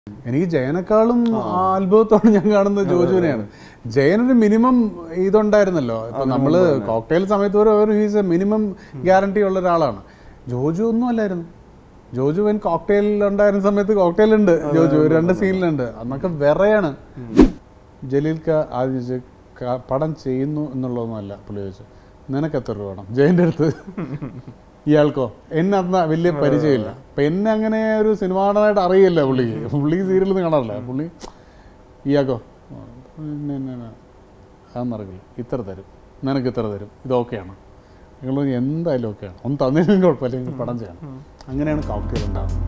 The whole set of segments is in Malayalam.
എനിക്ക് ജയനേക്കാളും അത്ഭുതത്തോടെ ഞാൻ കാണുന്നത് ജോജുവിനെയാണ് ജയനൊരു മിനിമം ഇതുണ്ടായിരുന്നല്ലോ ഇപ്പൊ നമ്മള് കോക്ടെയിൽ സമയത്ത് ഒരു ഒരു ഹീസ് എ മിനിമം ഗ്യാരണ്ടി ഉള്ള ഒരാളാണ് ജോജു ഒന്നും അല്ലായിരുന്നു ജോജു വൻ കോക്ടെയിൽ ഉണ്ടായിരുന്ന സമയത്ത് കോക്ടെയിൽ ഉണ്ട് ജോജു രണ്ട് സീനിലുണ്ട് അന്നൊക്കെ വെറയാണ് ജലീൽ ക ആദ്യം ചോദിച്ചു, "ക- പടം ചെയ്യുന്നു എന്നുള്ളതൊന്നുമല്ല പുള്ളി ചോദിച്ചു നിനക്ക് എത്ര രൂപ വേണം ജയന്റെ അടുത്ത് ഇയാൾക്കോ എന്നെ അന്ന് വലിയ പരിചയമില്ല അപ്പൊ എന്നെ അങ്ങനെ ഒരു സിനിമ നടനായിട്ട് അറിയില്ല പുള്ളിക്ക് പുള്ളി സീരിയലിൽ നിന്ന് കാണാറില്ല പുള്ളി ഇയാൾക്കോ പിന്നെ പിന്നെ പിന്നെ. അതൊന്നും അറിയില്ല ഇത്ര തരും നിനക്ക് ഇത്ര തരും ഇത് ഓക്കെയാണ് നിങ്ങൾ എന്തായാലും ഓക്കെയാണ് ഒന്ന് തന്നില്ലെങ്കിൽ കുഴപ്പമില്ല എനിക്ക് പടം ചെയ്യണം അങ്ങനെയാണ് കോക്ടെയിൽ ഉണ്ടാകുന്നത്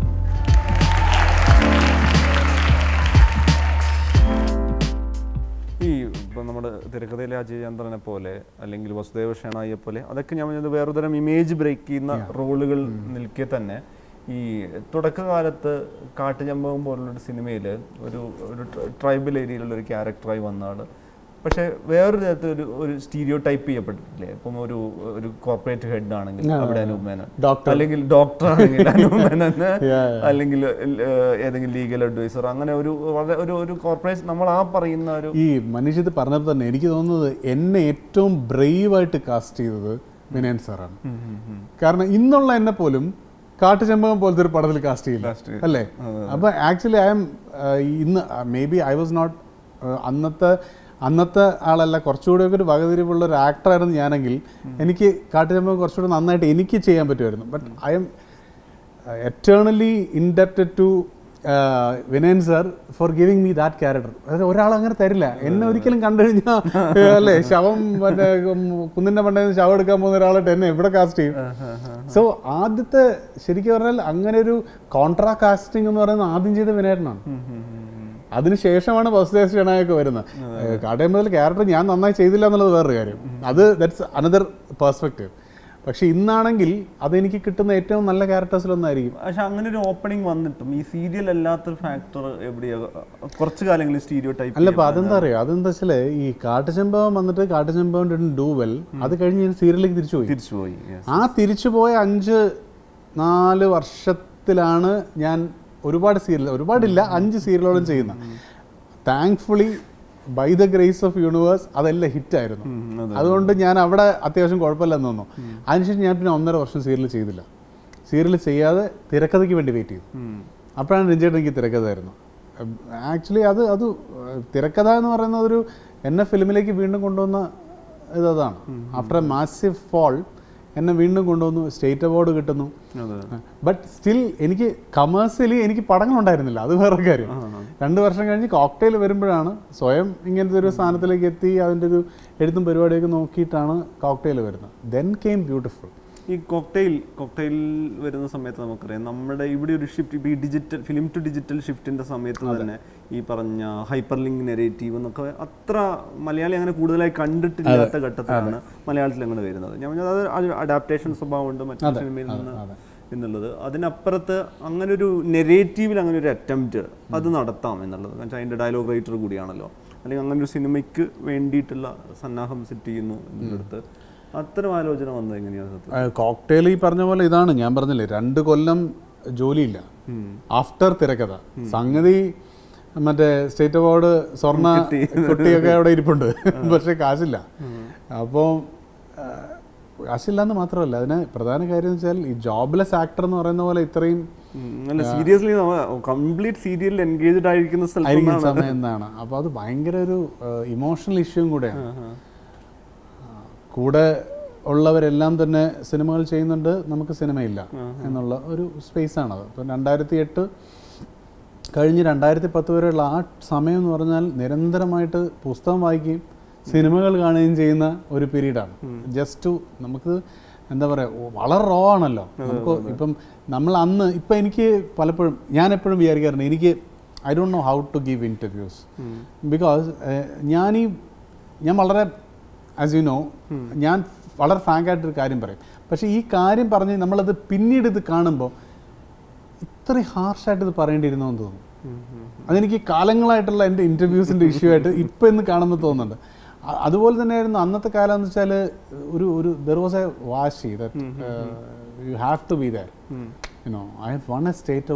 ഈ ഇപ്പം നമ്മുടെ തിരക്കഥയിലെ അജയ് ചന്ദ്രനെ പോലെ അല്ലെങ്കിൽ വസുദേവ ഷേണായിയെ പോലെ അതൊക്കെ ഞാൻ പറഞ്ഞത് വേറൊരുതരം ഇമേജ് ബ്രേക്ക് ചെയ്യുന്ന റോളുകൾ നിൽക്കെ തന്നെ ഈ തുടക്കകാലത്ത് കാട്ടുചമ്പകം പോലുള്ളൊരു സിനിമയിൽ ഒരു ഒരു ട്രൈബൽ ഏരിയയിലുള്ള ഒരു ക്യാരക്ടറായി വന്ന ആള് പക്ഷെ വേറൊരു തരത്തിൽ ഒരു ഒരു സ്റ്റീരിയോ ടൈപ്പ് ചെയ്യപ്പെട്ടിട്ടില്ലേ ഇപ്പം ഒരു ഒരു കോർപ്പറേറ്റ് ഹെഡ് ആണെങ്കിൽ അവിടെ അനൂപ് മേനോൻ Doctor. അല്ലെങ്കിൽ ഡോക്ടർ ആണെങ്കിൽ അനൂപ് മേനോന് Yeah, അല്ലെങ്കിൽ ഏഹ്, ഏതെങ്കിലും ലീഗൽ അഡ്വൈസർ അങ്ങനെ ഒരു വളരെ ഒരു ഒരു കോർപ്പറേറ്റ് നമ്മൾ ആ പറയുന്ന ഒരു ഈ മനുഷ്യത് പറഞ്ഞപ്പോൾ തന്നെ എനിക്ക് തോന്നുന്നത് എന്നെ ഏറ്റവും ബ്രേവായിട്ട് കാസ്റ്റ് ചെയ്തത് വിനയൻ സാറാണ് കാരണം ഇന്നുള്ള എന്നെ പോലും കാട്ടുചെമ്പകം പോലത്തെ ഒരു പടത്തിൽ കാസ്റ്റ് ചെയ്യില്ല Cast ചെയ്യില്ല. അല്ലേ അപ്പൊ ആക്ച്വലി ഐ എം ഇന്ന് maybe I was not അന്നത്തെ അന്നത്തെ ആളല്ല കുറച്ചുകൂടി ഒക്കെ ഒരു വകതിരിവുള്ള ഒരു ആക്ടറായിരുന്നു ഞാനെങ്കിൽ എനിക്ക് കാട്ടുചെമ്പകം കുറച്ചുകൂടി നന്നായിട്ട് എനിക്ക് ചെയ്യാൻ പറ്റുമായിരുന്നു but I'm eternally indebted to Vinayan sir for giving me that character അതായത് ഒരാൾ അങ്ങനെ തരില്ല എന്നെ ഒരിക്കലും കണ്ടു കഴിഞ്ഞാൽ അല്ലേ ശവം മറ്റേ ഉം, കുന്നിന്റെ മണ്ടയിൽ നിന്ന് ശവം എടുക്കാൻ പോകുന്ന ഒരാളായിട്ട് എന്നെ എവിടെ കാസ്റ്റ് ചെയ്യും സോ ആദ്യത്തെ ശരിക്കും പറഞ്ഞാൽ അങ്ങനെ ഒരു കോൺട്രാ കാസ്റ്റിംഗ് എന്ന് പറയുന്നത് ആദ്യം ചെയ്ത വിനയനാണ് അതിനുശേഷമാണ് വസുദേവ ക്ഷണയൊക്കെ വരുന്നത് കാട്ടയം മുതൽ ക്യാരക്ടർ ഞാൻ നന്നായി ചെയ്തില്ല എന്നുള്ളത് വേറൊരു കാര്യം അത് ദറ്റ്സ് അനദർ പേഴ്സ്പെക്റ്റീവ് പക്ഷെ ഇന്നാണെങ്കിൽ അതെനിക്ക് കിട്ടുന്ന ഏറ്റവും നല്ല ക്യാരക്ടേഴ്സിലൊന്നായിരിക്കും പക്ഷെ അങ്ങനെ ഒരു ഓപ്പണിംഗ് വന്നിട്ടും ഈ സീരിയൽ അല്ലാത്തൊരു ഫാക്ടർ എവിടെയാ കുറച്ച് കാലങ്ങളിൽ സ്റ്റീരിയോ ടൈപ്പ് അല്ല ഇപ്പൊ അതെന്താ അറിയോ അതെന്താ വെച്ചാല് ഈ കാട്ടുചെമ്പകം വന്നിട്ട് കാട്ടുചെമ്പകം ഡിഡ് ഡൂ വെൽ അത് കഴിഞ്ഞ് ഞാൻ സീരിയലിലേക്ക് തിരിച്ചു പോയി തിരിച്ചുപോയി yes. ആ തിരിച്ചുപോയ അഞ്ച് നാല് വർഷത്തിലാണ് ഞാൻ ഒരുപാട് സീരിയൽ ഒരുപാടില്ല അഞ്ച് സീരിയലോളം ചെയ്യുന്ന thankfully by the grace of universe അതെല്ലാം ഹിറ്റായിരുന്നു ഉം, അതെ. അതുകൊണ്ട് ഞാൻ അവിടെ അത്യാവശ്യം കുഴപ്പമില്ലെന്ന് തോന്നുന്നു അതിനുശേഷം ഞാൻ പിന്നെ ഒന്നര വർഷം സീരിയൽ ചെയ്തില്ല സീരിയൽ ചെയ്യാതെ തിരക്കഥയ്ക്ക് വേണ്ടി വെയിറ്റ് ചെയ്തു ഉം. അപ്പോഴാണ് രഞ്ജേട്ടൻ എനിക്ക് തിരക്കഥ ആയിരുന്നു ആക്ച്വലി അത് അത് തിരക്കഥ എന്ന് പറയുന്നത് ഒരു എന്നെ ഫിലിമിലേക്ക് വീണ്ടും കൊണ്ടുവന്ന ഇതാണ് ആഫ്റ്റർ എ മാസീവ് ഫോൾ എന്നെ വീണ്ടും കൊണ്ടുവന്നു സ്റ്റേറ്റ് അവാർഡ് കിട്ടുന്നു അതെ ബട്ട് സ്റ്റിൽ എനിക്ക് കമേഴ്സ്യലി എനിക്ക് പടങ്ങൾ ഉണ്ടായിരുന്നില്ല അത് വേറെ കാര്യം രണ്ട് വർഷം കഴിഞ്ഞ് കോക്ടെയിൽ വരുമ്പോഴാണ് സ്വയം ഇങ്ങനത്തെ ഒരു സ്ഥാനത്തിലേക്ക് എത്തി അതിൻ്റെ ഒരു എഴുത്തും പരിപാടിയൊക്കെ നോക്കിയിട്ടാണ് കോക്ടെയിൽ വരുന്നത് ദെൻ കെയിം ബ്യൂട്ടിഫുൾ ഈ കോക്ടെയിൽ കോക്ടെയിൽ വരുന്ന സമയത്ത് നമുക്കറിയാം നമ്മുടെ ഇവിടെ ഒരു ഷിഫ്റ്റ് ഇപ്പോൾ ഈ ഡിജിറ്റൽ ഫിലിം ടു ഡിജിറ്റൽ ഷിഫ്റ്റിന്റെ സമയത്ത് തന്നെ ഈ പറഞ്ഞ ഹൈപ്പർ ലിങ്ക് നെറേറ്റീവ് എന്നൊക്കെ അത്ര മലയാളി അങ്ങനെ കൂടുതലായി കണ്ടിട്ടില്ലാത്ത ഘട്ടത്തിലാണ് മലയാളത്തിൽ അങ്ങനെ വരുന്നത് ഞാൻ പറഞ്ഞത് അത് അഡാപ്റ്റേഷൻ സ്വഭാവമുണ്ട് മറ്റു സിനിമയിൽ നിന്ന് എന്നുള്ളത് അതിനപ്പുറത്ത് അങ്ങനെ ഒരു നെറേറ്റീവിൽ അങ്ങനെ ഒരു അറ്റംപ്റ്റ് അത് നടത്താം എന്നുള്ളത് കാരണം അതിൻ്റെ ഡയലോഗ് റൈറ്റർ കൂടിയാണല്ലോ അല്ലെങ്കിൽ അങ്ങനെ ഒരു സിനിമയ്ക്ക് വേണ്ടിയിട്ടുള്ള സന്നാഹം സെറ്റ് ചെയ്യുന്നു എന്നുള്ളത് അത്തരം ആലോചന വന്നത് എങ്ങനെയാണ് സത്യം കോക്ടെയിൽ ഈ പറഞ്ഞ പോലെ ഇതാണ് ഞാൻ പറഞ്ഞില്ലേ രണ്ട് കൊല്ലം ജോലിയില്ല ആഫ്റ്റർ തിരക്കഥ സംഗതി മറ്റേ സ്റ്റേറ്റ് അവാർഡ് സ്വർണ്ണ കുട്ടിയൊക്കെ അവിടെ ഇരിപ്പുണ്ട് പക്ഷെ കാശില്ല അപ്പോൾ കാശില്ല എന്ന് മാത്രമല്ല അതിന് പ്രധാന കാര്യം എന്ന് വെച്ചാൽ ഈ ജോബ്ലെസ് ആക്ടർ എന്ന് പറയുന്ന പോലെ ഇത്രയും ഉം, അല്ല സീരിയസ്ലി കംപ്ലീറ്റ് സീരിയലിൽ എൻഗേജ്ഡ് ആയിരിക്കുന്ന സ്ഥലത്ത് ആയിരിക്കുന്ന സമയം എന്താണ് അപ്പോൾ അത് ഭയങ്കര ഒരു ഇമോഷണൽ ഇഷ്യൂവും കൂടെയാണ് ആ, കൂടെ ഉള്ളവരെല്ലാം തന്നെ സിനിമകൾ ചെയ്യുന്നുണ്ട് നമുക്ക് സിനിമയില്ല എന്നുള്ള ഒരു സ്പേസ് ആണത് ഇപ്പം രണ്ടായിരത്തി എട്ട് കഴിഞ്ഞ് രണ്ടായിരത്തി പത്ത് വരെയുള്ള ആ സമയം എന്ന് പറഞ്ഞാൽ നിരന്തരമായിട്ട് പുസ്തകം വായിക്കുകയും സിനിമകൾ കാണുകയും ചെയ്യുന്ന ഒരു പീരീഡാണ് ജസ്റ്റ് ടു നമുക്ക് എന്താ പറയുക വളരെ റോ ആണല്ലോ നമുക്ക് ഇപ്പം നമ്മൾ അന്ന് ഇപ്പം എനിക്ക് പലപ്പോഴും ഞാൻ എപ്പോഴും വിചാരിക്കാറുണ്ട് എനിക്ക് I don't know how to give interviews because ഞാൻ ഈ ഞാൻ വളരെ ആസ് യു നോ ഞാൻ വളരെ ഫ്രാങ്ക് ആയിട്ടൊരു കാര്യം പറയും പക്ഷേ ഈ കാര്യം പറഞ്ഞ് നമ്മളത് പിന്നീട് ഇത് കാണുമ്പോൾ ഇത്രയും ഹാർഷായിട്ട് ഇത് പറയേണ്ടിയിരുന്നോ എന്ന് തോന്നുന്നു അതെനിക്ക് കാലങ്ങളായിട്ടുള്ള എൻ്റെ ഇൻ്റർവ്യൂസിൻ്റെ ഇഷ്യൂ ആയിട്ട് ഇപ്പം ഇന്ന് കാണുമ്പോൾ തോന്നുന്നുണ്ട് അ- അതുപോലെ തന്നെയായിരുന്നു അന്നത്തെ കാലം എന്ന് വെച്ചാൽ ഒരു ഒരു ദർ വാസ് എ വാശി that you have to be there you know I have won a state award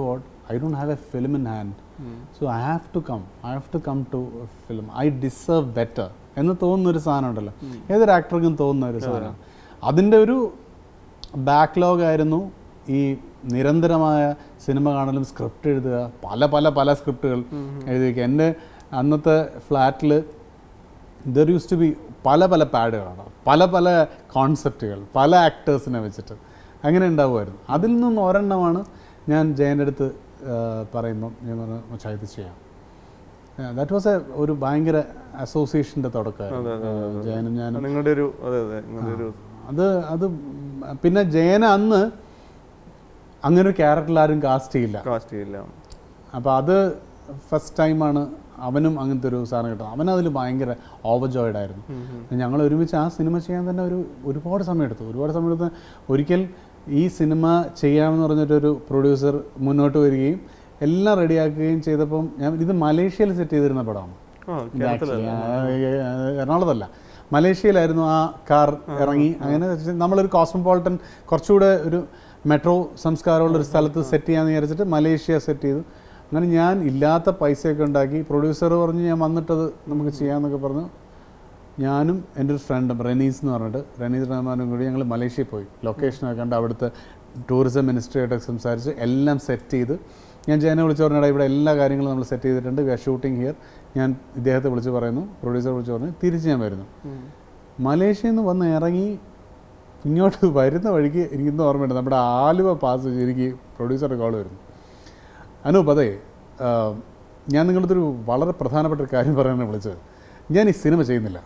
I don't have a film in hand so I have to come I have to come to film I deserve better എന്ന് തോന്നുന്ന ഒരു സാധനം ഉണ്ടല്ലോ ഏതൊരു ആക്ടർക്കും തോന്നുന്ന ഒരു സാധനം അതിൻ്റെ ഒരു ബാക്ക്ലോഗ് ആയിരുന്നു ഈ നിരന്തരമായ സിനിമ കാണലും സ്ക്രിപ്റ്റ് എഴുതുക പല പല പല സ്ക്രിപ്റ്റുകൾ എഴുതി വയ്ക്കുക എൻ്റെ അന്നത്തെ ഫ്ലാറ്റിൽ ദർ യൂസ് ടു ബി പല പല പാഡുകളാണ് പല പല കോൺസെപ്റ്റുകൾ പല ആക്ടേഴ്സിനെ വെച്ചിട്ട് അങ്ങനെ ഉണ്ടാവുമായിരുന്നു അതിൽ നിന്ന് ഒരെണ്ണമാണ് ഞാൻ ജയൻ്റെ അടുത്ത് പറയുമ്പം ഞാൻ പറഞ്ഞു മച്ചാ ഇത് ചെയ്യാം ദാറ്റ് വാസ് എ ഒരു ഭയങ്കര അസോസിയേഷൻ്റെ തുടക്കമായിരുന്നു ജയനും ഞാനും നിങ്ങളുടെ ഒരു അതെ അതെ നിങ്ങളുടെ ഒരു അത് അത് പിന്നെ ജയന അന്ന് അങ്ങനെ ഒരു ക്യാരക്ടറിൽ ആരും കാസ്റ്റ് ചെയ്യില്ല കാസ്റ്റ് ചെയ്യില്ല അപ്പോൾ അത് ഫസ്റ്റ് ടൈമാണ് അവനും അങ്ങനത്തെ ഒരു സാധനം കിട്ടുന്നത് അവൻ അതിൽ ഭയങ്കര ഓവർജോയ്ഡ് ആയിരുന്നു ഞങ്ങൾ ഒരുമിച്ച് ആ സിനിമ ചെയ്യാൻ തന്നെ ഒരു ഒരുപാട് സമയം എടുത്തു ഒരുപാട് സമയം എടുത്ത് ഒരിക്കൽ ഈ സിനിമ ചെയ്യാമെന്ന് പറഞ്ഞിട്ടൊരു പ്രൊഡ്യൂസർ മുന്നോട്ട് വരികയും എല്ലാം റെഡിയാക്കുകയും ചെയ്തപ്പം ഞാൻ ഇത് മലേഷ്യയിൽ സെറ്റ് ചെയ്തിരുന്ന പടമാണ് ആ ഇത് actually, ആ, ആ, എറണാകുളത്തല്ല മലേഷ്യയിലായിരുന്നു ആ കാർ ഇറങ്ങി അങ്ങനെ വെച്ച് നമ്മളൊരു കോസ്മോപോളിറ്റൻ കുറച്ചുകൂടെ ഒരു മെട്രോ സംസ്കാരമുള്ള ഒരു സ്ഥലത്ത് സെറ്റ് ചെയ്യാമെന്ന് വിചാരിച്ചിട്ട് മലേഷ്യ സെറ്റ് ചെയ്തു അങ്ങനെ ഞാൻ ഇല്ലാത്ത പൈസയൊക്കെ ഉണ്ടാക്കി പ്രൊഡ്യൂസർ പറഞ്ഞു ഞാൻ വന്നിട്ടത് നമുക്ക് ചെയ്യാമെന്നൊക്കെ പറഞ്ഞു ഞാനും എൻ്റെ ഒരു ഫ്രണ്ടും റെനീസ് എന്ന് പറഞ്ഞിട്ട് റെനീസ് റഹ്മാനും കൂടി ഞങ്ങൾ മലേഷ്യയിൽ പോയി ലൊക്കേഷനൊക്കെ കണ്ട് അവിടുത്തെ ടൂറിസം മിനിസ്ട്രിയായിട്ടൊക്കെ സംസാരിച്ച് എല്ലാം സെറ്റ് ചെയ്ത് ഞാൻ ജയനെ വിളിച്ച് പറഞ്ഞാൽ ഇവിടെ എല്ലാ കാര്യങ്ങളും നമ്മൾ സെറ്റ് ചെയ്തിട്ടുണ്ട് വി ആർ ഷൂട്ടിംഗ് ഹിയർ ഞാൻ ഇദ്ദേഹത്തെ വിളിച്ച് പറയുന്നു പ്രൊഡ്യൂസർ വിളിച്ച് പറഞ്ഞു തിരിച്ച് ഞാൻ വരുന്നു മലേഷ്യയിൽ നിന്ന് വന്ന് ഇറങ്ങി ഇങ്ങോട്ട് വരുന്ന വഴിക്ക് എനിക്കിന്ന് ഓർമ്മയുണ്ട് നമ്മുടെ ആലുവ പാസ് എനിക്ക് പ്രൊഡ്യൂസറുടെ കോൾ വരുന്നു അനൂപ് അതെ ആ, ഞാൻ നിങ്ങളുടെ ഒരു വളരെ പ്രധാനപ്പെട്ട ഒരു കാര്യം പറയാനാണ് വിളിച്ചത് ഞാൻ ഈ സിനിമ ചെയ്യുന്നില്ല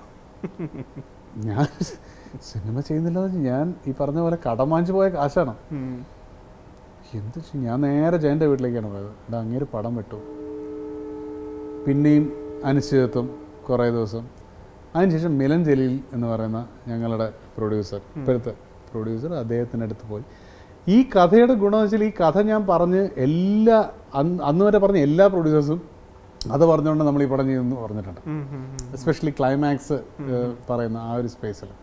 ഞാൻ സിനിമ ചെയ്യുന്നില്ല എന്ന് വെച്ചാൽ ഞാൻ ഈ പറഞ്ഞ പോലെ കടമാഞ്ചു പോയ കാശാണ് എന്ത് ചെയ്യും? ഞാൻ നേരെ ജയൻ്റെ വീട്ടിലേക്കാണ് പോയത് എടാ അങ്ങേര് പടം വിട്ടു പിന്നെയും അനിശ്ചിതത്വം കുറേ ദിവസം അതിനുശേഷം മിലൻ ജലീൽ എന്ന് പറയുന്ന ഞങ്ങളുടെ പ്രൊഡ്യൂസർ ഇപ്പോഴത്തെ പ്രൊഡ്യൂസർ അദ്ദേഹത്തിൻ്റെ അടുത്ത് പോയി ഈ കഥയുടെ ഗുണമെന്ന് വെച്ചാൽ ഈ കഥ ഞാൻ പറഞ്ഞ് എല്ലാ അന്ന് അന്ന് വരെ പറഞ്ഞ എല്ലാ പ്രൊഡ്യൂസേഴ്സും അത് പറഞ്ഞുകൊണ്ട് നമ്മൾ ഈ പടം ചെയ്യുന്നു പറഞ്ഞിട്ടുണ്ട് എസ്പെഷ്യലി ക്ലൈമാക്സ് പറയുന്ന ആ ഒരു സ്പേസിൽ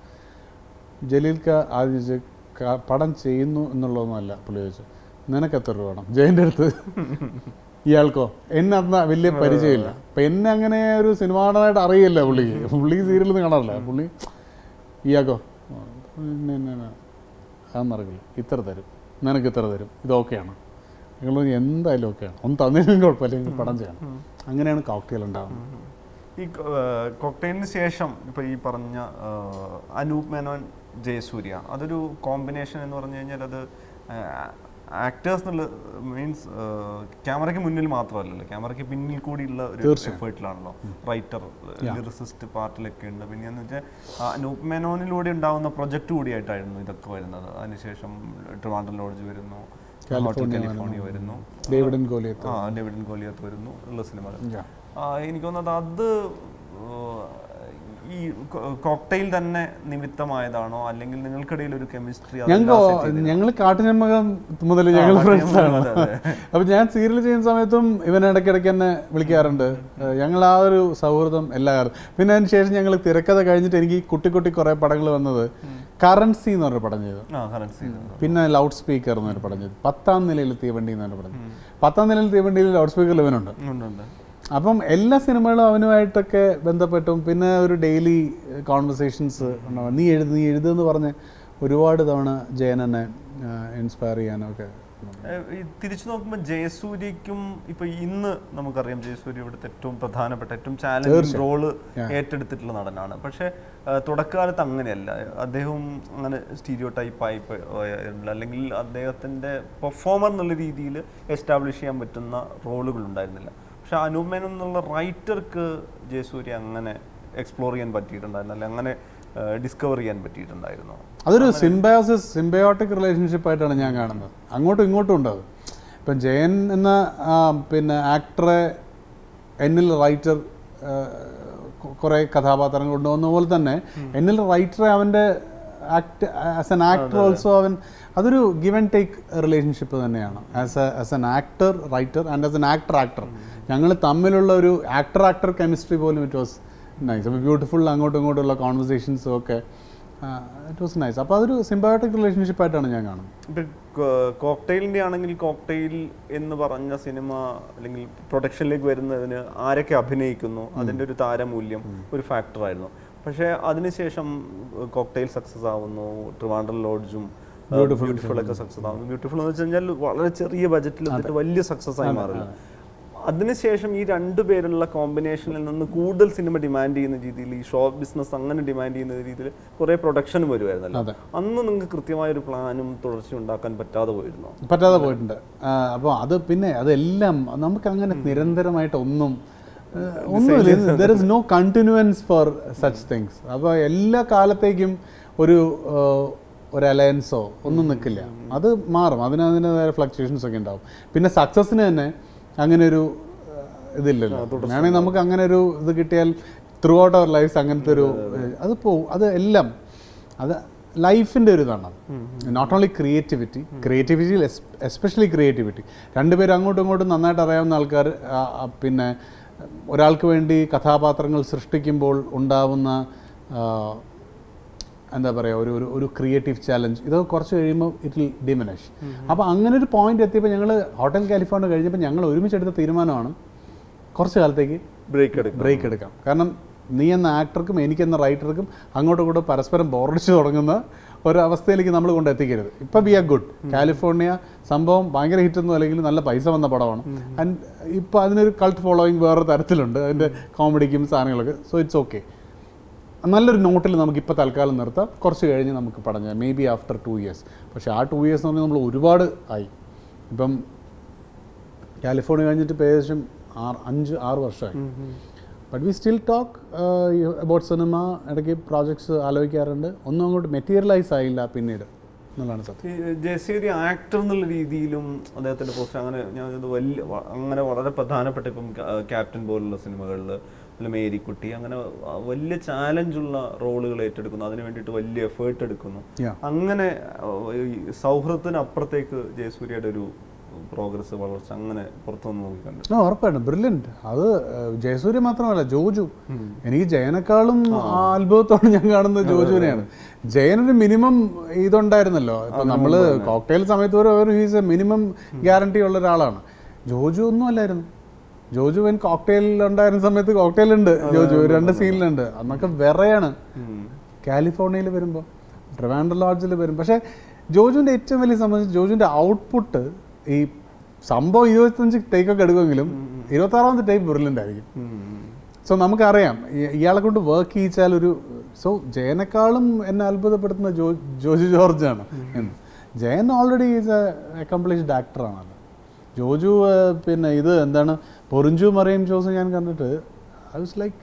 ജലീൽക്ക ആദ്യം ചോദിച്ചു "ക- പടം ചെയ്യുന്നു എന്നുള്ളതൊന്നുമല്ല പുള്ളി ചോദിച്ചു നിനക്ക് എത്ര രൂപ വേണം ജയൻ്റെ അടുത്ത് ഇയാൾക്കോ എന്നെ അന്ന് വലിയ പരിചയമില്ല അപ്പം എന്നെ അങ്ങനെ ഒരു സിനിമാ നടനായിട്ട് അറിയില്ല പുള്ളിക്ക് പുള്ളി സീരിയലിൽ നിന്ന് കാണാറില്ല പുള്ളി ഇയാൾക്കോ പിന്നെ എന്നെ അതൊന്നും അറിയില്ല ഇത്ര തരും നിനക്ക് ഇത്ര തരും ഇത് ഓക്കെയാണ് നിങ്ങൾ പറഞ്ഞു, എന്തായാലും ഓക്കെയാണ് ഒന്ന് തന്നില്ലെങ്കിൽ കുഴപ്പമില്ല എനിക്ക് പടം ചെയ്യണം അങ്ങനെയാണ് കോക്ടെയിൽ ഉണ്ടാകുന്നത് ഈ കോക്ടെയിലിന് ശേഷം ഇപ്പൊ ഈ പറഞ്ഞ ആ, അനൂപ് മേനോൻ ജയസൂര്യ അതൊരു കോമ്പിനേഷൻ എന്ന് പറഞ്ഞു കഴിഞ്ഞാൽ അത് ആക്ടേഴ്സ് എന്നുള്ള മീൻസ് ക്യാമറയ്ക്ക് മുന്നിൽ മാത്രമല്ലല്ലോ ക്യാമറയ്ക്ക് പിന്നിൽ കൂടിയുള്ള ഒരു എഫേർട്ടിലാണല്ലോ റൈറ്റർ ലിറിസിസ്റ്റ് പാർട്ടിലൊക്കെ ഉണ്ട് പിന്നെ എന്ന് വെച്ചാൽ അനൂപ് മേനോനിലൂടെ ഉണ്ടാവുന്ന പ്രൊജക്ട് കൂടിയായിട്ടായിരുന്നു ഇതൊക്കെ വരുന്നത് അതിനുശേഷം ട്രിവാൻഡ്രം ലോഡ്ജ് വരുന്നു ഹോട്ടൽ കാലിഫോർണിയ വരുന്നു ഡേവിഡൻ കോലിയത്ത് ആ ഡേവിഡൻ കോലിയത്ത് വരുന്നു ഉള്ള സിനിമകൾ Yeah. ആ, എനിക്ക് തോന്നുന്നത് അത് ആ, ഈ കോക്ടെയിൽ തന്നെ നിമിത്തമായതാണോ അല്ലെങ്കിൽ നിങ്ങൾക്കിടയിൽ ഒരു കെമിസ്ട്രി ഞങ്ങൾക്ക് ഞങ്ങൾ കാട്ടുജന്മകം മുതൽ ഞങ്ങൾ ഫ്രണ്ട്സ് ആണ് അപ്പൊ ഞാൻ സീരിയൽ ചെയ്യുന്ന സമയത്തും ഇവൻ ഇടയ്ക്കിടയ്ക്ക് എന്നെ വിളിക്കാറുണ്ട് ഏഹ് ഞങ്ങൾ ആ ഒരു സൗഹൃദം എല്ലാ കാലത്തും പിന്നെ അതിന് ശേഷം ഞങ്ങൾ തിരക്കഥ കഴിഞ്ഞിട്ട് എനിക്ക് ഈ കുട്ടി കുട്ടി കുറേ പടങ്ങൾ വന്നത് കറൻസി എന്ന് പറഞ്ഞ പടം ചെയ്തു ആ കറൻസി പിന്നെ ലൗഡ് സ്പീക്കർ എന്നൊരു പടം ചെയ്തു പത്താം നിലയിൽ തീവണ്ടി എന്നൊരു പടം ചെയ്തു പത്താം നിലയിൽ തീവണ്ടിയിൽ ലൗഡ് സ്പീക്കറിൽ ഇവനുണ്ട് ഉണ്ട് അപ്പം എല്ലാ സിനിമകളും അവനുമായിട്ടൊക്കെ ബന്ധപ്പെട്ടും പിന്നെ ഒരു ഡെയിലി കോൺവെർസേഷൻസ് ഉണ്ടാവും നീ എഴുതി നീ എഴുതുമെന്ന് പറഞ്ഞ് ഒരുപാട് തവണ ജയൻ എന്നെ ഇൻസ്പയർ ചെയ്യാനൊക്കെ ഈ തിരിച്ചു നോക്കുമ്പോൾ ജയസൂര്യക്കും ഇപ്പൊ ഇന്ന് നമുക്കറിയാം ജയസൂര്യ ഇവിടുത്തെ ഏറ്റവും പ്രധാനപ്പെട്ട ഏറ്റവും ചാലഞ്ചിങ് റോള് ഏറ്റെടുത്തിട്ടുള്ള നടനാണ് പക്ഷെ ആ, തുടക്കകാലത്ത് അങ്ങനെയല്ല അദ്ദേഹം അങ്ങനെ സ്റ്റീരിയോ ടൈപ്പായി പോയില്ല അല്ലെങ്കിൽ അദ്ദേഹത്തിന്റെ പെർഫോമർ എന്നുള്ള രീതിയിൽ എസ്റ്റാബ്ലിഷ് ചെയ്യാൻ പറ്റുന്ന റോളുകൾ ഉണ്ടായിരുന്നില്ല പക്ഷെ അനൂപ് മേനോൻ എന്നുള്ള റൈറ്റർക്ക് ജയസൂര്യ അങ്ങനെ എക്സ്പ്ലോർ ചെയ്യാൻ പറ്റിയിട്ടുണ്ടായിരുന്നു അല്ലെങ്കിൽ അങ്ങനെ ഡിസ്കവർ ചെയ്യാൻ പറ്റിയിട്ടുണ്ടായിരുന്നു അതൊരു സിംബയോസിസ് സിംബയോട്ടിക് റിലേഷൻഷിപ്പ് ആയിട്ടാണ് ഞാൻ കാണുന്നത് അങ്ങോട്ടും ഇങ്ങോട്ടും ഉണ്ട് അത് ഇപ്പം ജയൻ എന്ന ആ, പിന്നെ ആക്ടറെ എന്നിൽ റൈറ്റർ കുറേ കഥാപാത്രങ്ങൾ കൊണ്ടുവന്ന പോലെ തന്നെ എന്നിൽ റൈറ്ററെ അവൻ്റെ act as an actor also അവൻ അതൊരു ഗിവ് ആൻഡ് ടേക്ക് റിലേഷൻഷിപ്പ് തന്നെയാണ് as a as an actor writer and as an actor actor ഞങ്ങൾ തമ്മിലുള്ള ഒരു ആക്ടർ ആക്ടർ കെമിസ്ട്രി പോലും ഇറ്റ് വാസ് നൈസ് അപ്പോൾ ബ്യൂട്ടിഫുൾ അങ്ങോട്ടും ഇങ്ങോട്ടുള്ള കോൺവെർസേഷൻസും ഒക്കെ ഇറ്റ് വാസ് നൈസ് അപ്പോൾ അതൊരു സിംബയോട്ടിക് റിലേഷൻഷിപ്പ് ആയിട്ടാണ് ഞാൻ കാണുന്നത് ഇപ്പം കോക്ടെയിലിൻ്റെ ആണെങ്കിൽ കോക്ടെയിൽ എന്ന് പറഞ്ഞ സിനിമ അല്ലെങ്കിൽ പ്രൊഡക്ഷനിലേക്ക് വരുന്നതിന് ആരൊക്കെ അഭിനയിക്കുന്നു അതിൻ്റെ ഒരു താരമൂല്യം ഒരു ഫാക്ടറായിരുന്നു പക്ഷേ അതിനുശേഷം കോക്ടെയിൽ സക്സസ് ആവുന്നു ട്രിവാൻഡ്രം ലോഡ്ജും ബ്യൂട്ടിഫുൾ ഒക്കെ സക്സസ് ആവുന്നു ബ്യൂട്ടിഫുൾ എന്ന് വെച്ച് കഴിഞ്ഞാൽ വളരെ ചെറിയ ബജറ്റിൽ എന്നിട്ട് വലിയ സക്സസ് ആയി മാറില്ല അതിനുശേഷം ഈ രണ്ടു പേരുള്ള കോമ്പിനേഷനിൽ നിന്ന് കൂടുതൽ സിനിമ ഡിമാൻഡ് ചെയ്യുന്ന രീതിയിൽ ഈ ഷോ ബിസിനസ് അങ്ങനെ ഡിമാൻഡ് ചെയ്യുന്ന രീതിയിൽ കുറെ പ്രൊഡക്ഷൻ വരുമായിരുന്നല്ലോ അതെ. അന്ന് നിങ്ങൾക്ക് കൃത്യമായ ഒരു പ്ലാനും തുടർച്ചയും ഉണ്ടാക്കാൻ പറ്റാതെ പോയിരുന്നോ പറ്റാതെ പോയിട്ടുണ്ട് അപ്പോൾ അത് പിന്നെ അതെല്ലാം നമുക്ക് അങ്ങനെ നിരന്തരമായിട്ട് ഒന്നും ആ, ഒന്നുമില്ല there is no continuance for such things അപ്പോൾ എല്ലാ കാലത്തേക്കും ഒരു ആ, ഒരു അലയൻസോ ഒന്നും നിൽക്കില്ല അത് മാറും അതിന് അതിൻ്റെതായ ഫ്ലക്ച്വേഷൻസ് ഒക്കെ ഉണ്ടാവും പിന്നെ സക്സസ്സിന് തന്നെ അങ്ങനെ ഒരു ആ, ഇതില്ലല്ലോ വേണമെങ്കിൽ നമുക്ക് അങ്ങനെ ഒരു ഇത് കിട്ടിയാൽ ത്രൂ ഔട്ട് അവർ ലൈഫ്സ് അങ്ങനത്തെ ഒരു ഏഹ്, അത് പോവും അത് എല്ലാം അത് ലൈഫിൻ്റെ ഒരു ഇതാണ് നോട്ട് ഓൺലി ക്രിയേറ്റിവിറ്റി ക്രിയേറ്റിവിറ്റിയിൽ എസ്പെഷ്യലി ക്രിയേറ്റിവിറ്റി രണ്ടുപേരും അങ്ങോട്ടും ഇങ്ങോട്ടും നന്നായിട്ട് അറിയാവുന്ന ആൾക്കാർ ആ, ആ, പിന്നെ ഒരാൾക്ക് വേണ്ടി കഥാപാത്രങ്ങൾ സൃഷ്ടിക്കുമ്പോൾ ഉണ്ടാവുന്ന ആ, എന്താ പറയുക ഒരു ഒരു ഒരു ക്രിയേറ്റീവ് ചാലഞ്ച് ഇതൊക്കെ കുറച്ച് കഴിയുമ്പോൾ ഇറ്റ് വിൽ ഡിമിനഷ് അപ്പോൾ അങ്ങനെ ഒരു പോയിന്റ് എത്തിയപ്പോൾ ഞങ്ങൾ ഹോട്ടൽ കാലിഫോർണിയ കഴിഞ്ഞപ്പോൾ ഞങ്ങൾ ഒരുമിച്ചെടുത്ത തീരുമാനമാണ് കുറച്ച് കാലത്തേക്ക് ബ്രേക്ക് എടുക്കും ബ്രേക്ക് എടുക്കാം കാരണം നീ എന്ന ആക്ടർക്കും എനിക്കെന്ന റൈറ്റർക്കും അങ്ങോട്ടും ഇങ്ങോട്ടും പരസ്പരം ബോറടിച്ച് തുടങ്ങുന്ന ഒരു അവസ്ഥയിലേക്ക് നമ്മൾ കൊണ്ട് എത്തിക്കരുത് ഇപ്പം ബി ആർ ഗുഡ് കാലിഫോർണിയ സംഭവം ഭയങ്കര ഹിറ്റൊന്നും അല്ലെങ്കിൽ നല്ല പൈസ വന്ന പടമാണ് ആൻഡ് ഇപ്പോൾ അതിനൊരു കൾട്ട് ഫോളോയിങ് വേറെ തരത്തിലുണ്ട് അതിൻ്റെ കോമഡിക്കും സാധനങ്ങളൊക്കെ സോ ഇറ്റ്സ് ഓക്കെ നല്ലൊരു നോട്ടിൽ നമുക്ക് ഇപ്പോൾ തൽക്കാലം നിർത്താം കുറച്ച് കഴിഞ്ഞ് നമുക്ക് പടഞ്ഞാൽ maybe after two years പക്ഷേ ആ ടു ഇയേഴ്സ് എന്ന് പറഞ്ഞാൽ നമ്മൾ ഒരുപാട് ആയി ഇപ്പം കാലിഫോർണിയ കഴിഞ്ഞിട്ട് ഇപ്പം ഏകദേശം ആറ് അഞ്ച് ആറ് വർഷമായി but we still talk about cinema ഇടയ്ക്ക് പ്രോജക്ട്സ് ആലോചിക്കാറുണ്ട് ഒന്നും അങ്ങോട്ട് മെറ്റീരിയലൈസ് ആയില്ല പിന്നീട് എന്നുള്ളതാണ് സത്യം ഈ ജെസ്സി ഒരു ആക്ടർ എന്നുള്ള രീതിയിലും അദ്ദേഹത്തിന്റെ പോസ്റ്റ് അങ്ങനെ ഞാൻ ഇത് വലിയ വ- അങ്ങനെ വളരെ പ്രധാനപ്പെട്ട ഇപ്പം ക്യാപ്റ്റൻ പോലുള്ള സിനിമകളിൽ അല്ല മേരിക്കുട്ടി അങ്ങനെ വ- വലിയ ചാലഞ്ചുള്ള റോളുകൾ ഏറ്റെടുക്കുന്നു അതിന് വേണ്ടിയിട്ട് വലിയ എഫേർട്ട് എടുക്കുന്നു Yeah. അങ്ങനെ ആ, ഈ സൗഹൃദത്തിന് അപ്പുറത്തേക്ക് ജയസൂര്യയുടെ ഒരു പ്രോഗ്രസ് വളർച്ച അങ്ങനെ പുറത്തുനിന്ന് നോക്കിക്കണ്ടു ആ ഉറപ്പായിട്ടും ബ്രില്യൻറ്റ് അത് ഏഹ്, ജയസൂര്യ മാത്രമല്ല ജോജു എനിക്ക് ജയനേക്കാളും ആ അത്ഭുതത്തോടെ ഞാൻ കാണുന്നത് ജോജുവിനെയാണ് ജയനൊരു മിനിമം ഇതുണ്ടായിരുന്നല്ലോ ഇപ്പൊ നമ്മള് കോക്ടെയിൽ സമയത്ത് ഒരു ഒരു ഹീസ് എ മിനിമം ഗ്യാരണ്ടി ഉള്ള ഒരാളാണ് ജോജു ഒന്നും അല്ലായിരുന്നു ജോജു വൻ കോക്ടെയിൽ ഉണ്ടായിരുന്ന സമയത്ത് കോക്ടെയിൽ ഉണ്ട് ജോജു രണ്ട് സീനിലുണ്ട് അന്നൊക്കെ വെറയാണ് കാലിഫോർണിയയിൽ വരുമ്പോൾ ട്രിവാൻഡ്രം ലോഡ്ജിൽ വരും പക്ഷേ ജോജുവിൻ്റെ ഏറ്റവും വലിയ സംബന്ധിച്ച് ജോജുവിൻ്റെ ഔട്ട്പുട്ട് ഈ സംഭവം ഇരുപത്തഞ്ച് ടേക്കൊക്കെ എടുക്കുമെങ്കിലും ഇരുപത്താറാമത്തെ ടേക്ക് ബ്രില്യൻ്റ് ആയിരിക്കും സോ നമുക്കറിയാം ഇ- ഇയാളെ കൊണ്ട് വർക്ക് ചെയ്യിച്ചാൽ ഒരു സോ ജയനേക്കാളും എന്നെ അത്ഭുതപ്പെടുത്തുന്ന ജോ ജോജു ജോർജാണ് എന്ന് Jayan already is a accomplished ആക്ടറാണല്ലോ ജോജു ഏഹ്, പിന്നെ ഇത് എന്താണ് പൊറിഞ്ചു മറിയം ജോസ് ഞാൻ കണ്ടിട്ട് ഐ വാസ് ലൈക്ക്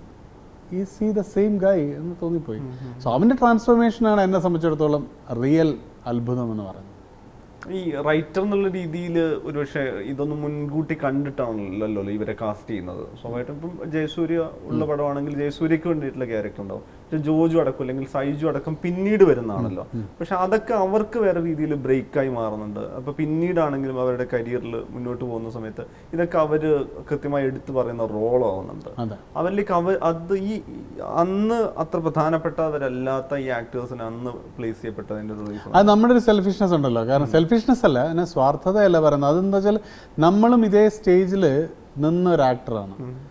ഈ സീ ദ സെയിം ഗൈ എന്ന് തോന്നിപ്പോയി സോ അവൻ്റെ ട്രാൻസ്ഫോർമേഷനാണ് എന്നെ സംബന്ധിച്ചിടത്തോളം റിയൽ അത്ഭുതം എന്ന് പറയുന്നത് ഈ റൈറ്റർ എന്നുള്ള രീതിയിൽ ഒരുപക്ഷെ ഇതൊന്നും മുൻകൂട്ടി കണ്ടിട്ടാണല്ലോ ഇവരെ കാസ്റ്റ് ചെയ്യുന്നത് സ്വാഭാവികമായിട്ടും ഇപ്പം ജയസൂര്യ ഉള്ള പടമാണെങ്കിൽ ജയസൂര്യക്ക് വേണ്ടിയിട്ടുള്ള ക്യാരക്ടർ ഉണ്ടാവും പക്ഷെ ജോജു അടക്കം അല്ലെങ്കിൽ സൈജു അടക്കം പിന്നീട് വരുന്നതാണല്ലോ പക്ഷെ അതൊക്കെ അവർക്ക് വേറെ രീതിയിൽ ബ്രേക്കായി മാറുന്നുണ്ട് അപ്പൊ പിന്നീടാണെങ്കിലും അവരുടെ കരിയറിൽ മുന്നോട്ട് പോകുന്ന സമയത്ത് ഇതൊക്കെ അവര് കൃത്യമായി എടുത്തു പറയുന്ന റോൾ ആവുന്നുണ്ട് അതെ അവരിലേക്ക് അവർ അത് ഈ അന്ന് അത്ര പ്രധാനപ്പെട്ടവരല്ലാത്ത ഈ ആക്ടേഴ്സിനെ അന്ന് പ്ലേസ് ചെയ്യപ്പെട്ടതിന്റെ ഒരു റീസൺ അത് നമ്മുടെ ഒരു സെൽഫിഷ്നെസ് ഉണ്ടല്ലോ കാരണം സെൽഫിഷ്നെസ് അല്ല അതിനെ സ്വാർത്ഥതയല്ല പറയുന്നത് അതെന്താ വെച്ചാൽ നമ്മളും ഇതേ സ്റ്റേജിൽ നിന്ന ഒരു ആക്ടറാണ്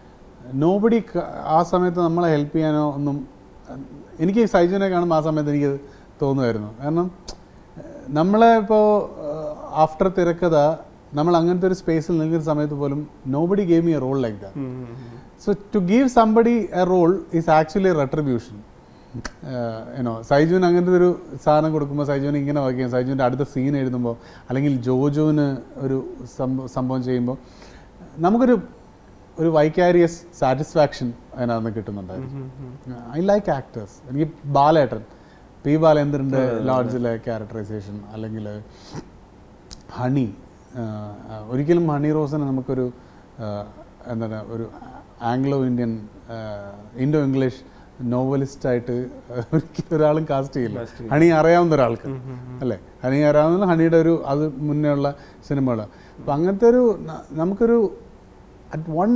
നോബഡി ആ സമയത്ത് നമ്മളെ ഹെൽപ്പ് ചെയ്യാനോ ഒന്നും എനിക്ക് സൈജുവിനെ കാണുമ്പോൾ ആ സമയത്ത് എനിക്ക് തോന്നുമായിരുന്നു കാരണം ഏഹ്, നമ്മളെ ഇപ്പോൾ ആഫ്റ്റർ തിരക്കഥ നമ്മൾ അങ്ങനത്തെ ഒരു സ്പേസിൽ നിൽക്കുന്ന സമയത്ത് പോലും നോബഡി ഗെയിം ഈ role like that so to give somebody a role is actually retribution ഏനോ സൈജുവിന് അങ്ങനത്തെ ഒരു സാധനം കൊടുക്കുമ്പോൾ സൈജുവിന് ഇങ്ങനെ വർക്ക് ചെയ്യും സൈജുവിൻ്റെ അടുത്ത സീൻ എഴുതുമ്പോൾ അല്ലെങ്കിൽ ജോജുവിന് ഒരു സംഭവം സംഭവം ചെയ്യുമ്പോൾ നമുക്കൊരു ഒരു വൈക്കാരിയസ് സാറ്റിസ്ഫാക്ഷൻ അതിനകത്ത് കിട്ടുന്നുണ്ടായിരുന്നു ഐ ലൈക്ക് ആക്ടേഴ്സ് എനിക്ക് ബാലേട്ടൻ പി ബാലേന്ദ്രൻ്റെ ലോഡ്ജിലെ ക്യാരക്ടറൈസേഷൻ അല്ലെങ്കിൽ ഹണി ആഹ് ഒരിക്കലും ഹണി റോസിനെ നമുക്കൊരു ആഹ് എന്താണ് ഒരു ആംഗ്ലോ ഇന്ത്യൻ ഇൻഡോ ഇംഗ്ലീഷ് നോവലിസ്റ്റായിട്ട് ഒരിക്കലും ഒരാളും കാസ്റ്റ് ചെയ്യില്ല ഹണി അറിയാവുന്ന ഒരാൾക്ക് അല്ലേ ഹണി അറിയാവുന്ന ഹണിയുടെ ഒരു അത് മുന്നേ ഉള്ള സിനിമകൾ അപ്പം അങ്ങനത്തെ ഒരു ന- നമുക്കൊരു അറ്റ് വൺ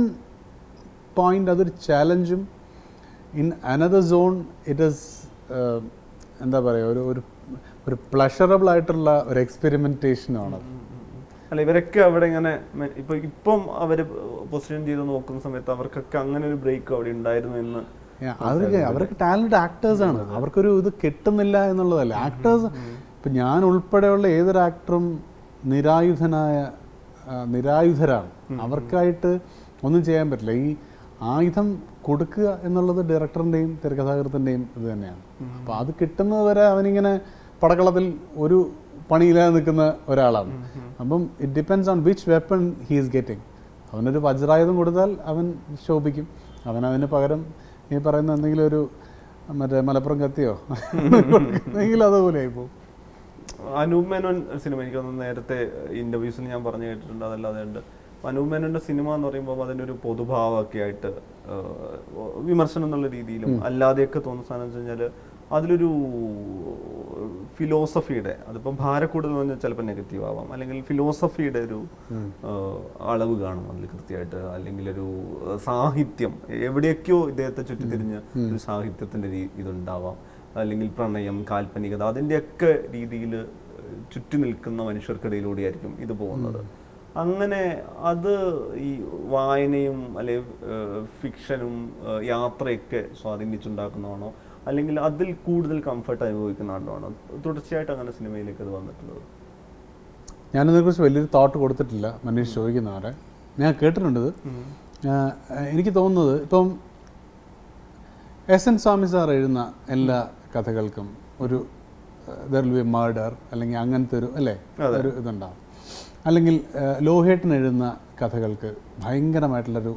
പോയിന്റ് അതൊരു ചാലഞ്ചും in another zone it is എന്താ പറയുക ഒരു ഒരു ഒരു പ്ലഷറബിൾ ആയിട്ടുള്ള ഒരു എക്സ്പെരിമെൻറ്റേഷനാണ് അല്ല ഇവരൊക്കെ അവിടെ ഇങ്ങനെ മെ- ഇപ്പൊ ഇപ്പം അവര് പൊസിഷൻ ചെയ്ത് നോക്കുന്ന സമയത്ത് അവർക്കൊക്കെ അങ്ങനെ ഒരു ബ്രേക്ക് അവിടെ ഉണ്ടായിരുന്നു എന്ന് അവർക്ക് അവർക്ക് ടാലൻറ്റ് ആക്ടേഴ്സാണ് അവർക്കൊരു ഇത് കിട്ടുന്നില്ല എന്നുള്ളതല്ല ആക്ടേഴ്സ് ഇപ്പം ഞാൻ ഉൾപ്പെടെയുള്ള ഏതൊരു ആക്ടറും നിരായുധനായ ആ, നിരായുധരാണ് അവർക്കായിട്ട് ഒന്നും ചെയ്യാൻ പറ്റില്ല ഈ ആയുധം കൊടുക്കുക എന്നുള്ളത് ഡയറക്ടറിൻ്റെയും തിരക്കഥാകൃത്തിൻ്റെയും ഇത് തന്നെയാണ് അപ്പോൾ അത് കിട്ടുന്നത് വരെ അവനിങ്ങനെ പടക്കളത്തിൽ ഒരു പണിയില്ലാതെ നിൽക്കുന്ന ഒരാളാണ് അപ്പം it depends on which weapon he is getting അവനൊരു വജ്രായുധം കൊടുത്താൽ അവൻ ശോഭിക്കും അവൻ അതിന് പകരം ഈ പറയുന്ന എന്തെങ്കിലും ഒരു മറ്റേ മലപ്പുറം കത്തിയോ എന്തെങ്കിലും അതുപോലെ ആയിപ്പോവും അനൂപ് മേനോൻ സിനിമ എനിക്ക് തോന്നുന്നു നേരത്തെ ഇന്റർവ്യൂസിൽ ഞാൻ പറഞ്ഞു കേട്ടിട്ടുണ്ട് അതല്ലാതെ ഉണ്ട് അനൂപ് മേനോന്റെ സിനിമ എന്ന് പറയുമ്പോൾ അതിനൊരു പൊതുഭാവമൊക്കെ ആയിട്ട് ആ, വിമർശനം എന്നുള്ള രീതിയിലും അല്ലാതെയൊക്കെ തോന്നുന്ന സാധനം വെച്ച് കഴിഞ്ഞാൽ അതിലൊരു ഫിലോസഫിയുടെ അതിപ്പം ഭാരക്കൂടുതൽ എന്ന് പറഞ്ഞാൽ ചിലപ്പോൾ നെഗറ്റീവ് ആവാം അല്ലെങ്കിൽ ഫിലോസഫിയുടെ ഒരു ആ, അളവ് കാണും അതിൽ കൃത്യമായിട്ട് അല്ലെങ്കിൽ ഒരു ആ, സാഹിത്യം എവിടെയൊക്കെയോ ഇദ്ദേഹത്തെ ചുറ്റിത്തിരിഞ്ഞ് ഒരു സാഹിത്യത്തിന്റെ രീ- ഇതുണ്ടാവാം അല്ലെങ്കിൽ പ്രണയം കാൽപ്പനികത അതിൻ്റെയൊക്കെ രീതിയിൽ ചുറ്റി നിൽക്കുന്ന മനുഷ്യർക്കിടയിലൂടെയായിരിക്കും ഇത് പോകുന്നത് അങ്ങനെ അത് ഈ വായനയും അല്ലെ ഫിക്ഷനും യാത്രയൊക്കെ സ്വാധീനിച്ചുണ്ടാക്കുന്നതാണോ അല്ലെങ്കിൽ അതിൽ കൂടുതൽ കംഫർട്ട് അനുഭവിക്കുന്നതാണോ തുടർച്ചയായിട്ട് അങ്ങനെ സിനിമയിലേക്ക് അത് വന്നിട്ടുള്ളത് ഞാനതിനെക്കുറിച്ച് വലിയൊരു തോട്ട് കൊടുത്തിട്ടില്ല മനീഷ് ചോദിക്കുന്നവരെ ഞാൻ കേട്ടിട്ടുണ്ട് ഇത്. ആ, എനിക്ക് തോന്നുന്നത് ഇപ്പം എസ് എൻ സ്വാമി സാർ എഴുതുന്ന എല്ലാ കഥകൾക്കും ഒരു ദർ വിൽ ബി മർഡർ അല്ലെങ്കിൽ അങ്ങനത്തെ ഒരു അല്ലേ ഒരു ഇതുണ്ടാവും അല്ലെങ്കിൽ ആ, ലോഹേട്ടൻ എഴുതുന്ന കഥകൾക്ക് ഭയങ്കരമായിട്ടുള്ളൊരു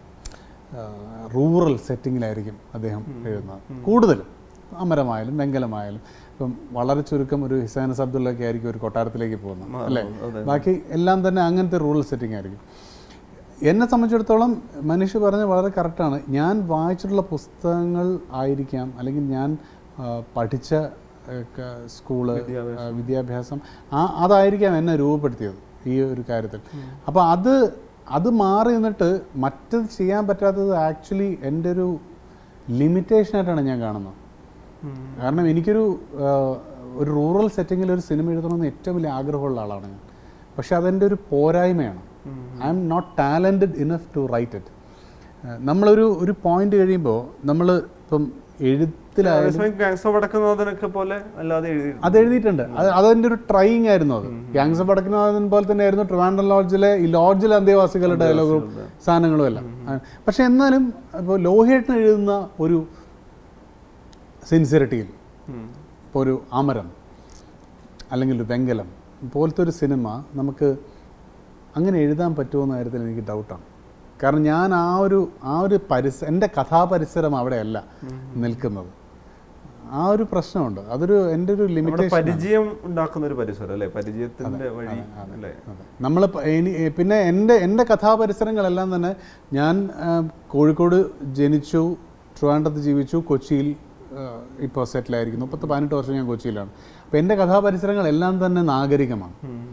റൂറൽ സെറ്റിങ്ങിലായിരിക്കും അദ്ദേഹം എഴുതുന്നത് കൂടുതലും അമരമായാലും വെങ്കലമായാലും ഇപ്പം വളരെ ചുരുക്കം ഒരു ഹിസാനസ് അബ്ദുള്ളൊക്കെ ആയിരിക്കും ഒരു കൊട്ടാരത്തിലേക്ക് പോകുന്നത് അല്ലേ അതെ. ബാക്കി എല്ലാം തന്നെ അങ്ങനത്തെ റൂറൽ സെറ്റിംഗ് ആയിരിക്കും എന്നെ സംബന്ധിച്ചിടത്തോളം മനുഷ്യ പറഞ്ഞ വളരെ കറക്റ്റാണ് ഞാൻ വായിച്ചിട്ടുള്ള പുസ്തകങ്ങൾ ആയിരിക്കാം അല്ലെങ്കിൽ ഞാൻ ആ, പഠിച്ച ആ, ക- സ്കൂള് ആ, വിദ്യാഭ്യാസം ആ അതായിരിക്കാം എന്നെ രൂപപ്പെടുത്തിയത് ഈ ഒരു കാര്യത്തിൽ അപ്പോൾ അത് അത് മാറി നിന്നിട്ട് മറ്റത് ചെയ്യാൻ പറ്റാത്തത് ആക്ച്വലി എൻ്റെ ഒരു ലിമിറ്റേഷനായിട്ടാണ് ഞാൻ കാണുന്നത് കാരണം എനിക്കൊരു ആ, ഒരു റൂറൽ സെറ്റിങ്ങിൽ ഒരു സിനിമ എഴുതണമെന്ന് ഏറ്റവും വലിയ ആഗ്രഹമുള്ള ആളാണ് ഞാൻ പക്ഷെ അതെൻ്റെ ഒരു പോരായ്മയാണ് I'm not talented enough to write it നമ്മളൊരു ഒരു പോയിന്റ് കഴിയുമ്പോൾ നമ്മൾ ഇപ്പം എഴുത്തിലായാലും ഗാങ്സ് വടക്കുന്നതിനൊക്കെ പോലെ അല്ലാതെ എഴുതി അത് എഴുതിയിട്ടുണ്ട് അത് അതെൻ്റെ ഒരു ട്രൈയിങ് ആയിരുന്നു അത് ഗ്യാങ്സ് ഓഫ് അടക്കുന്നതിന് പോലെ തന്നെ ആയിരുന്നു ട്രിവാൻഡ്രം ലോഡ്ജിലെ ഈ ലോഡ്ജിലെ അന്തേവാസികളുടെ ഡയലോഗും സാധനങ്ങളും എല്ലാം ആ, പക്ഷെ എന്നാലും ഇപ്പോൾ ലോഹിയേട്ടൻ എഴുതുന്ന ഒരു സിൻസിയറിറ്റിയിൽ ഇപ്പോൾ ഒരു അമരം അല്ലെങ്കിൽ ഒരു വെങ്കലം പോലത്തെ ഒരു സിനിമ നമുക്ക് അങ്ങനെ എഴുതാൻ പറ്റുമോ എന്ന കാര്യത്തിൽ എനിക്ക് ഡൗട്ടാണ് കാരണം ഞാൻ ആ ഒരു ആ ഒരു പരിസ എൻ്റെ കഥാപരിസരം അവിടെയല്ല നിൽക്കുന്നത് ആ ഒരു പ്രശ്നമുണ്ട് അതൊരു എൻ്റെ ഒരു നമ്മുടെ ലിമിറ്റേഷൻ പരിചയം ഉണ്ടാക്കുന്ന ഒരു പരിസരം അല്ലെ പരിചയത്തിന്റെ വഴി അല്ലേ നമ്മൾ ഇനി പിന്നെ എൻ്റെ എൻ്റെ കഥാപരിസരങ്ങളെല്ലാം തന്നെ ഞാൻ ആ, കോഴിക്കോട് ജനിച്ചു ട്രിവാൻഡ്രത്ത് ജീവിച്ചു കൊച്ചിയിൽ ഇപ്പോൾ സെറ്റിലായിരിക്കുന്നു പത്ത് പതിനെട്ട് വർഷം ഞാൻ കൊച്ചിയിലാണ് അപ്പോൾ എൻ്റെ കഥാപരിസരങ്ങളെല്ലാം തന്നെ നാഗരികമാണ്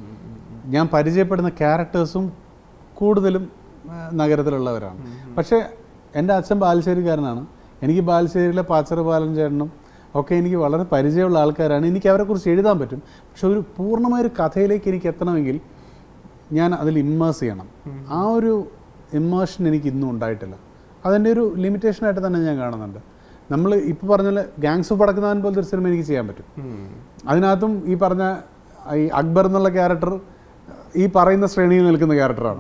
ഞാൻ പരിചയപ്പെടുന്ന ക്യാരക്ടേഴ്സും കൂടുതലും ആ, നഗരത്തിലുള്ളവരാണ് പക്ഷേ എൻ്റെ അച്ഛൻ ബാലുശ്ശേരിക്കാരനാണ് എനിക്ക് ബാലുശ്ശേരിയിലെ പാച്ചറ ബാലൻ ചേട്ടനും ഒക്കെ എനിക്ക് വളരെ പരിചയമുള്ള ആൾക്കാരാണ് എനിക്ക് അവരെക്കുറിച്ച് എഴുതാൻ പറ്റും പക്ഷെ ഒരു പൂർണ്ണമായൊരു കഥയിലേക്ക് എനിക്ക് എത്തണമെങ്കിൽ ഞാൻ അതിൽ ഇമ്മേഴ്സ് ചെയ്യണം ആ ഒരു ഇമ്മേഷൻ എനിക്ക് ഇന്നും ഉണ്ടായിട്ടില്ല അതിൻ്റെ ഒരു ലിമിറ്റേഷനായിട്ട് തന്നെ ഞാൻ കാണുന്നുണ്ട് നമ്മൾ ഇപ്പോൾ പറഞ്ഞ പോലെ ഗാങ്സ് ഓഫ് പടക്കുന്നവൻ പോലത്തെ ഒരു സിനിമ എനിക്ക് ചെയ്യാൻ പറ്റും അതിനകത്തും ഈ പറഞ്ഞ ഈ അക്ബർ എന്നുള്ള ക്യാരക്ടർ ഈ പറയുന്ന ശ്രേണിയിൽ നിൽക്കുന്ന ക്യാരക്ടറാണ്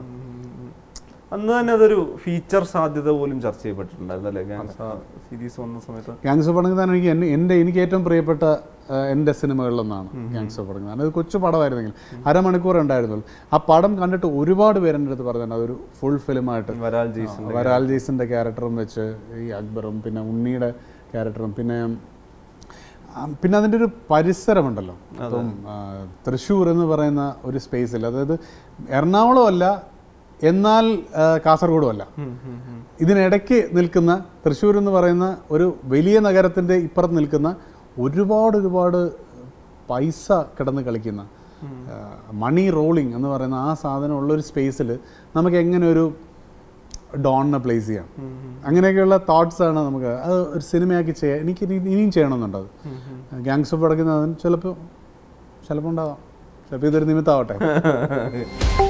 അന്ന് തന്നെ അതൊരു ഫീച്ചർ സാധ്യത പോലും ചർച്ച ചെയ്യപ്പെട്ടിട്ടുണ്ടായിരുന്നു അല്ലേ ഗാങ്സ് സീരീസ് വന്ന സമയത്ത് ഗാങ്സ് ഓഫ് പടക്കുന്നവൻ എനിക്ക് എന്നെ എൻ്റെ എനിക്ക് ഏറ്റവും പ്രിയപ്പെട്ട ആ, എൻ്റെ സിനിമകളിലൊന്നാണ് ഗാങ്സ് ഓഫ് പടക്കുന്നവൻ അത് കൊച്ചു പടമായിരുന്നെങ്കിൽ അരമണിക്കൂർ ഉണ്ടായിരുന്നുള്ളൂ ആ പടം കണ്ടിട്ട് ഒരുപാട് പേര് എൻ്റെ അടുത്ത് പറഞ്ഞിട്ടുണ്ട് അതൊരു ഫുൾ ഫിലിമായിട്ട് വരാൽ ജീസ് വരാൽ ജീസിൻ്റെ ക്യാരക്ടറും വെച്ച് ഈ അക്ബറും പിന്നെ ഉണ്ണിയുടെ ക്യാരക്ടറും പിന്നെ ആ, പിന്നെ അതിൻ്റെ ഒരു പരിസരമുണ്ടല്ലോ അപ്പം ആ, തൃശ്ശൂർ എന്ന് പറയുന്ന ഒരു സ്പേസിൽ അതായത് എറണാകുളം അല്ല എന്നാൽ ആ, കാസർഗോഡും അല്ല ഇതിനിടയ്ക്ക് നിൽക്കുന്ന തൃശ്ശൂർ എന്ന് പറയുന്ന ഒരു വലിയ നഗരത്തിൻ്റെ ഇപ്പുറത്ത് നിൽക്കുന്ന ഒരുപാട് ഒരുപാട് പൈസ കിടന്ന് കളിക്കുന്ന മണി റോളിംഗ് എന്ന് പറയുന്ന ആ സാധനം ഉള്ളൊരു സ്പേസിൽ നമുക്ക് എങ്ങനെ ഒരു ഡോണിനെ പ്ലേസ് ചെയ്യാം അങ്ങനെയൊക്കെയുള്ള തോട്ട്സ് ആണ് നമുക്ക് അത് ഒരു സിനിമയാക്കി ചെയ്യാം എനിക്ക് ഇനി- ഇനിയും ചെയ്യണമെന്നുണ്ട് അത് ഗാങ്സ് ഓഫ് വടക്കുന്ന ചിലപ്പോൾ ചിലപ്പോൾ ഉണ്ടാവാം ചിലപ്പോൾ ഇതൊരു നിമിത്തമാവട്ടെ